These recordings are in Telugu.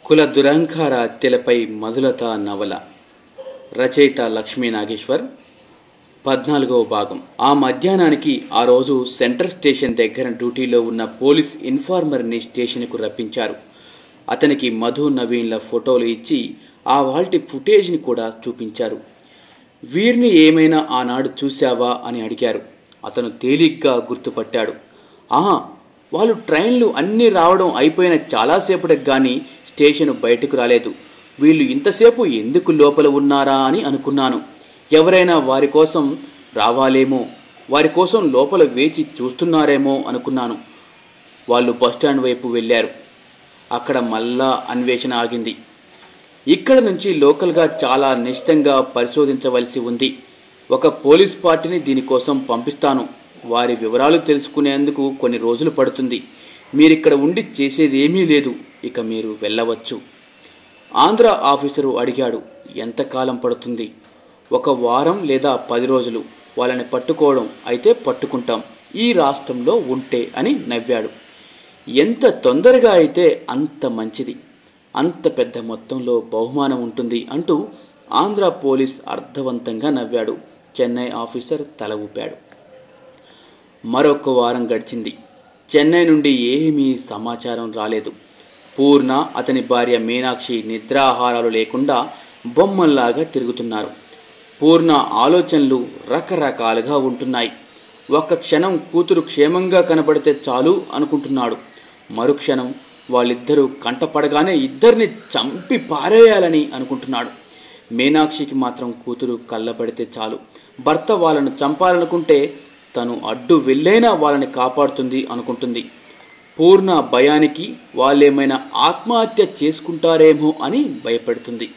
కుల దురహంకార హత్యలపై మధులత నవల రచయిత లక్ష్మీ నాగేశ్వర్ పద్నాలుగవ భాగం ఆ మధ్యాహ్నానికి ఆ రోజు సెంట్రల్ స్టేషన్ దగ్గర డ్యూటీలో ఉన్న పోలీస్ ఇన్ఫార్మర్ని స్టేషన్కు రప్పించారు అతనికి మధు నవీన్ల ఫోటోలు ఇచ్చి ఆ వాల్టి ఫుటేజ్ని కూడా చూపించారు వీరిని ఏమైనా ఆనాడు చూశావా అని అడిగారు అతను తేలిగ్గా గుర్తుపట్టాడు ఆహా వాళ్ళు ట్రైన్లు అన్నీ రావడం అయిపోయిన చాలాసేపటికి కానీ స్టేషన్ బయటకు రాలేదు వీళ్ళు ఇంతసేపు ఎందుకు లోపల ఉన్నారా అని అనుకున్నాను ఎవరైనా వారి కోసం రావాలేమో వారి కోసం లోపల వేచి చూస్తున్నారేమో అనుకున్నాను వాళ్ళు బస్టాండ్ వైపు వెళ్ళారు అక్కడ మళ్ళా అన్వేషణ ఆగింది ఇక్కడ నుంచి లోకల్గా చాలా నిశ్చితంగా పరిశోధించవలసి ఉంది ఒక పోలీస్ పార్టీని దీనికోసం పంపిస్తాను వారి వివరాలు తెలుసుకునేందుకు కొన్ని రోజులు పడుతుంది మీరిక్కడ ఉండి చేసేదేమీ లేదు ఇక మీరు వెళ్ళవచ్చు ఆంధ్ర ఆఫీసరు అడిగాడు ఎంతకాలం పడుతుంది ఒక వారం లేదా పది రోజులు వాళ్ళని పట్టుకోవడం అయితే పట్టుకుంటాం ఈ రాష్ట్రంలో ఉంటే అని నవ్వాడు ఎంత తొందరగా అయితే అంత మంచిది అంత పెద్ద మొత్తంలో బహుమానం ఉంటుంది అంటూ ఆంధ్ర పోలీస్ అర్థవంతంగా నవ్వాడు చెన్నై ఆఫీసర్ తల ఊపాడు మరొక వారం గడిచింది చెన్నై నుండి ఏమీ సమాచారం రాలేదు పూర్ణ అతని భార్య మీనాక్షి నిద్రాహారాలు లేకుండా బొమ్మల్లాగా తిరుగుతున్నారు పూర్ణ ఆలోచనలు రకరకాలుగా ఉంటున్నాయి ఒక్క క్షణం కూతురు క్షేమంగా కనబడితే చాలు అనుకుంటున్నాడు మరుక్షణం వాళ్ళిద్దరూ కంటపడగానే ఇద్దరిని చంపి పారేయాలని అనుకుంటున్నాడు మీనాక్షికి మాత్రం కూతురు కళ్ళబడితే చాలు భర్త వాళ్ళను చంపాలనుకుంటే తను అడ్డు వెళ్ళైనా వాళ్ళని కాపాడుతుంది అనుకుంటుంది పూర్ణ భయానికి వాళ్ళేమైనా ఆత్మహత్య చేసుకుంటారేమో అని భయపడుతుంది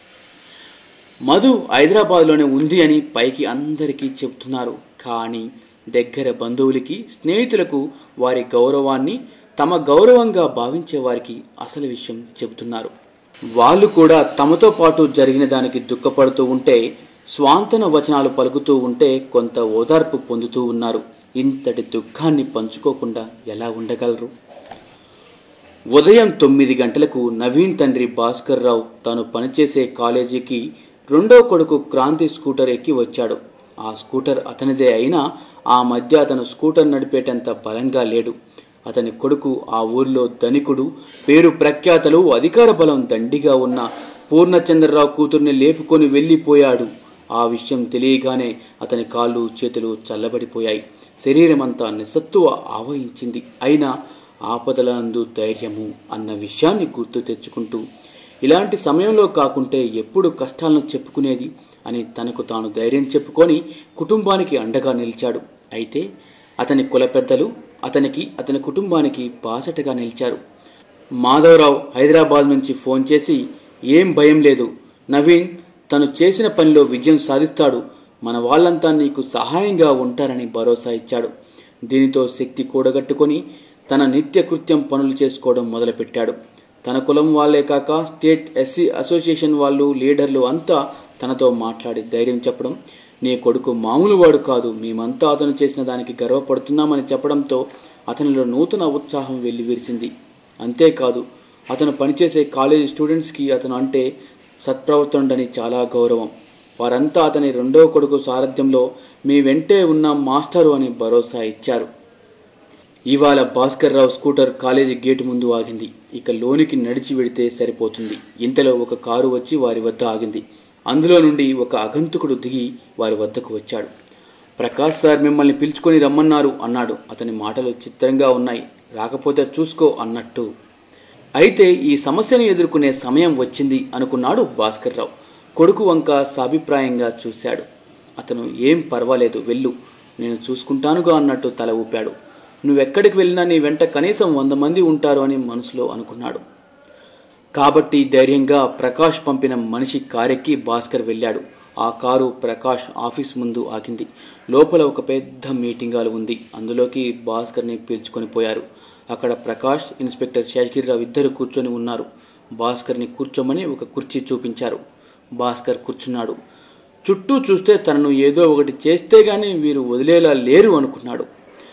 మధు హైదరాబాద్లోనే ఉంది అని పైకి అందరికీ చెబుతున్నారు కానీ దగ్గర బంధువులకి స్నేహితులకు వారి గౌరవాన్ని తమ గౌరవంగా భావించే వారికి అసలు విషయం చెబుతున్నారు వాళ్ళు కూడా తమతో పాటు జరిగిన దానికి దుఃఖపడుతూ ఉంటే స్వాంతన వచనాలు పలుకుతూ ఉంటే కొంత ఓదార్పు పొందుతూ ఉన్నారు ఇంతటి దుఃఖాన్ని పంచుకోకుండా ఎలా ఉండగలరు ఉదయం తొమ్మిది గంటలకు నవీన్ తండ్రి భాస్కర్ రావు తాను పనిచేసే కాలేజీకి రెండో కొడుకు క్రాంతి స్కూటర్ ఎక్కి వచ్చాడు ఆ స్కూటర్ అతనిదే అయినా ఆ మధ్య అతను స్కూటర్ నడిపేటంత బలంగా లేడు అతని కొడుకు ఆ ఊరిలో ధనికుడు పేరు ప్రఖ్యాతలు అధికార బలం దండిగా ఉన్న పూర్ణచంద్రరావు కూతుర్ని లేపుకొని వెళ్ళిపోయాడు ఆ విషయం తెలియగానే అతని కాళ్ళు చేతులు చల్లబడిపోయాయి శరీరమంతా నిస్సత్తువ ఆవహించింది అయినా ఆపదలందు ధైర్యము అన్న విషయాన్ని గుర్తు తెచ్చుకుంటూ ఇలాంటి సమయంలో కాకుంటే ఎప్పుడు కష్టాలను చెప్పుకునేది అని తనకు తాను ధైర్యం చెప్పుకొని కుటుంబానికి అండగా నిలిచాడు అయితే అతని కుల పెద్దలు అతనికి అతని కుటుంబానికి బాసటగా నిలిచారు మాధవరావు హైదరాబాద్ నుంచి ఫోన్ చేసి ఏం భయం లేదు నవీన్ తను చేసిన పనిలో విజయం సాధిస్తాడు మన వాళ్ళంతా నీకు సహాయంగా ఉంటారని భరోసా ఇచ్చాడు దీనితో శక్తి కూడగట్టుకొని తన నిత్య కృత్యం పనులు చేసుకోవడం మొదలుపెట్టాడు తన కులం వాళ్ళే కాక స్టేట్ ఎస్సీ అసోసియేషన్ వాళ్ళు లీడర్లు అంతా తనతో మాట్లాడి ధైర్యం చెప్పడం నీ కొడుకు మామూలు వాడు కాదు మేమంతా అతను చేసిన దానికి గర్వపడుతున్నామని చెప్పడంతో అతనిలో నూతన ఉత్సాహం వెల్లివిరిసింది అంతేకాదు అతను పనిచేసే కాలేజీ స్టూడెంట్స్కి అతను అంటే సత్ప్రవర్తనుడని చాలా గౌరవం వారంతా అతని రెండో కొడుకు సారథ్యంలో మీ వెంటే ఉన్న మాస్టరు అని భరోసా ఇచ్చారు ఇవాళ Bhaskar Rao scooter college gate ముందు ఆగింది ఇక లోనికి నడిచి వెడితే సరిపోతుంది ఇంతలో ఒక కారు వచ్చి వారి వద్ద ఆగింది అందులో నుండి ఒక అగంతుకుడు దిగి వారి వద్దకు వచ్చాడు ప్రకాష్ సార్ మిమ్మల్ని పిలుచుకొని రమ్మన్నారు అన్నాడు అతని మాటలు చిత్రంగా ఉన్నాయి రాకపోతే చూసుకో అన్నట్టు అయితే ఈ సమస్యను ఎదుర్కొనే సమయం వచ్చింది అనుకున్నాడు భాస్కర్ రావు కొడుకు వంక సాభిప్రాయంగా చూశాడు అతను ఏం పర్వాలేదు వెళ్ళు నేను చూసుకుంటానుగా అన్నట్టు తల ఊపాడు నువ్వెక్కడికి వెళ్ళినా నీ వెంట కనీసం వంద మంది ఉంటారు అని మనసులో అనుకున్నాడు కాబట్టి ధైర్యంగా ప్రకాష్ పంపిన మనిషి కారెక్కి భాస్కర్ వెళ్ళాడు ఆ కారు ప్రకాష్ ఆఫీస్ ముందు ఆగింది లోపల ఒక పెద్ద మీటింగ్ హాల్ ఉంది అందులోకి భాస్కర్ని పీల్చుకొని పోయారు అక్కడ ప్రకాష్ ఇన్స్పెక్టర్ శేషగిరిరావు ఇద్దరు కూర్చొని ఉన్నారు భాస్కర్ని కూర్చోమని ఒక కుర్చీ చూపించారు భాస్కర్ కూర్చున్నాడు చుట్టూ చూస్తే తనను ఏదో ఒకటి చేస్తే గానీ వీరు వదిలేలా లేరు అనుకున్నాడు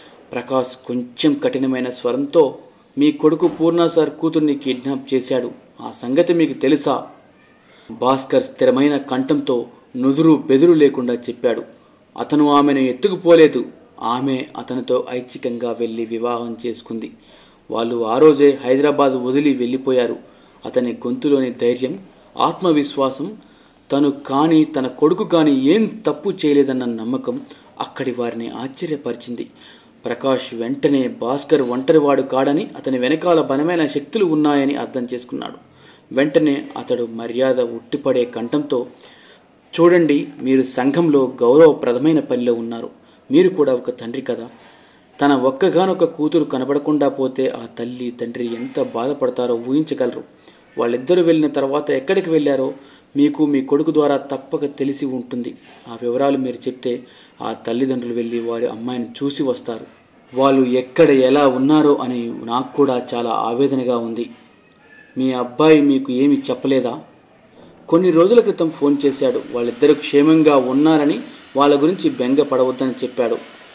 ప్రకాష్ కొంచెం కఠినమైన స్వరంతో మీ కొడుకు పూర్ణ సార్ కూతుర్ని కిడ్నాప్ చేశాడు ఆ సంగతి మీకు తెలుసా భాస్కర్ స్థిరమైన కంఠంతో నుదురు బెదురు లేకుండా చెప్పాడు అతను ఆమెను ఎత్తుకుపోలేదు ఆమె అతనితో ఐచ్ఛికంగా వెళ్ళి వివాహం చేసుకుంది వాళ్ళు ఆ రోజే హైదరాబాద్ వదిలి వెళ్ళిపోయారు అతని గొంతులోని ధైర్యం ఆత్మవిశ్వాసం తను కానీ తన కొడుకు కానీ ఏం తప్పు చేయలేదన్న నమ్మకం అక్కడి వారిని ఆశ్చర్యపరిచింది ప్రకాష్ వెంటనే భాస్కర్ ఒంటరివాడు కాడని అతని వెనకాల బలమైన శక్తులు ఉన్నాయని అర్థం చేసుకున్నాడు వెంటనే అతడు మర్యాద ఉట్టిపడే కంఠంతో చూడండి మీరు సంఘంలో గౌరవప్రదమైన పనిలో ఉన్నారు మీరు కూడా ఒక తండ్రి కదా తన ఒక్కగానొక్క కూతురు కనబడకుండా పోతే ఆ తల్లి తండ్రి ఎంత బాధపడతారో ఊహించగలరు వాళ్ళిద్దరూ వెళ్ళిన తర్వాత ఎక్కడికి వెళ్ళారో మీకు మీ కొడుకు ద్వారా తప్పక తెలిసి ఉంటుంది ఆ వివరాలు మీరు చెప్తే ఆ తల్లిదండ్రులు వెళ్ళి వారి అమ్మాయిని చూసి వస్తారు వాళ్ళు ఎక్కడ ఎలా ఉన్నారో అని నాకు కూడా చాలా ఆవేదనగా ఉంది మీ అబ్బాయి మీకు ఏమి చెప్పలేదా కొన్ని రోజుల క్రితం ఫోన్ చేశాడు వాళ్ళిద్దరూ క్షేమంగా ఉన్నారని వాళ్ళ గురించి బెంగ పడవద్దని చెప్పాడు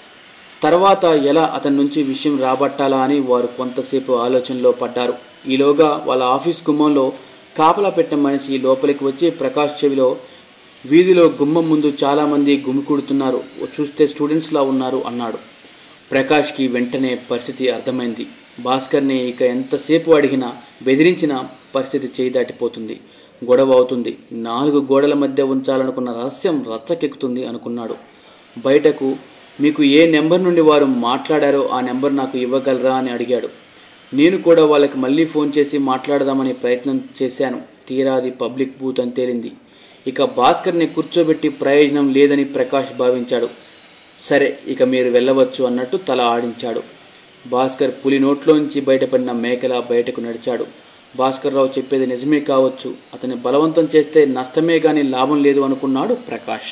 తర్వాత ఎలా అతని నుంచి విషయం రాబట్టాలా అని వారు కొంతసేపు ఆలోచనలో పడ్డారు ఈలోగా వాళ్ళ ఆఫీస్ గుమ్మంలో కాపలా పెట్టిన మనిషి లోపలికి వచ్చి ప్రకాష్ చెవిలో వీధిలో గుమ్మం ముందు చాలామంది గుమికూడుతున్నారు చూస్తే స్టూడెంట్స్లా ఉన్నారు అన్నాడు ప్రకాష్కి వెంటనే పరిస్థితి అర్థమైంది భాస్కర్ని ఇక ఎంతసేపు అడిగినా బెదిరించిన పరిస్థితి చేయి దాటిపోతుంది గొడవ అవుతుంది నాలుగు గోడల మధ్య ఉంచాలనుకున్న రహస్యం రచ్చకెక్కుతుంది అనుకున్నాడు బయటకు మీకు ఏ నెంబర్ నుండి వారు మాట్లాడారో ఆ నెంబర్ నాకు ఇవ్వగలరా అని అడిగాడు నేను కూడా వాళ్ళకి మళ్ళీ ఫోన్ చేసి మాట్లాడదామని ప్రయత్నం చేశాను తీరాది పబ్లిక్ బూత్ అని తేలింది ఇక భాస్కర్ని కూర్చోబెట్టి ప్రయోజనం లేదని ప్రకాష్ భావించాడు సరే ఇక మీరు వెళ్ళవచ్చు అన్నట్టు తల ఆడించాడు భాస్కర్ పులి నోట్లోంచి బయటపడిన మేకలా బయటకు నడిచాడు భాస్కర్ రావు చెప్పేది నిజమే కావచ్చు అతన్ని బలవంతం చేస్తే నష్టమే కానీ లాభం లేదు అనుకున్నాడు ప్రకాష్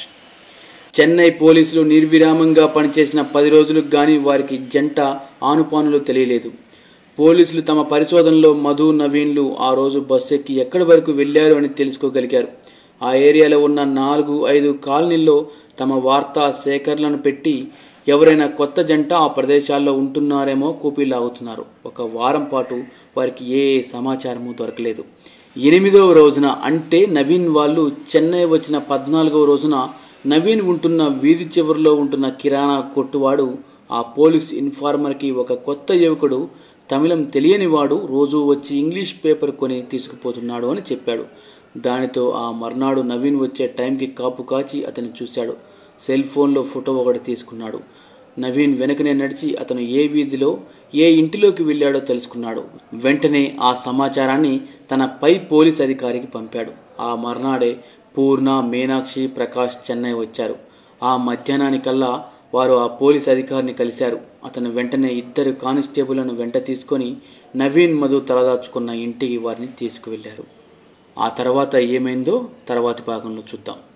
చెన్నై పోలీసులు నిర్విరామంగా పనిచేసిన పది రోజులకు గాని వారికి జంట ఆనుపానులు తెలియలేదు పోలీసులు తమ పరిశోధనలో మధు నవీన్లు ఆ రోజు బస్సు ఎక్కి ఎక్కడి వరకు వెళ్ళారు అని తెలుసుకోగలిగారు ఆ ఏరియాలో ఉన్న నాలుగు ఐదు కాలనీల్లో తమ వార్తా సేకరణలను పెట్టి ఎవరైనా కొత్త జంట ఆ ప్రదేశాల్లో ఉంటున్నారేమో కూపీ లాగుతున్నారు ఒక వారం పాటు వారికి ఏ సమాచారము దొరకలేదు ఎనిమిదవ రోజున అంటే నవీన్ వాళ్ళు చెన్నై వచ్చిన పద్నాలుగవ రోజున నవీన్ ఉంటున్న వీధి చివరిలో ఉంటున్న కిరాణా కొట్టువాడు ఆ పోలీస్ ఇన్ఫార్మర్కి ఒక కొత్త యువకుడు తమిళం తెలియనివాడు రోజు వచ్చి ఇంగ్లీష్ పేపర్ కొని తీసుకుపోతున్నాడు అని చెప్పాడు దానితో ఆ మర్నాడు నవీన్ వచ్చే టైంకి కాపు కాచి అతన్ని చూశాడు సెల్ ఫోన్లో ఫోటో ఒకటి తీసుకున్నాడు నవీన్ వెనకనే నడిచి అతను ఏ వీధిలో ఏ ఇంటిలోకి వెళ్ళాడో తెలుసుకున్నాడు వెంటనే ఆ సమాచారాన్ని తన పై పోలీస్ అధికారికి పంపాడు ఆ మర్నాడే పూర్ణ మీనాక్షి ప్రకాష్ చెన్నై వచ్చారు ఆ మధ్యాహ్నానికల్లా వారు ఆ పోలీస్ అధికారిని కలిశారు అతను వెంటనే ఇద్దరు కానిస్టేబుల్ను వెంట తీసుకొని నవీన్ మధు తలదాచుకున్న ఇంటికి వారిని తీసుకువెళ్లారు ఆ తర్వాత ఏమైందో తర్వాతి భాగంలో చూద్దాం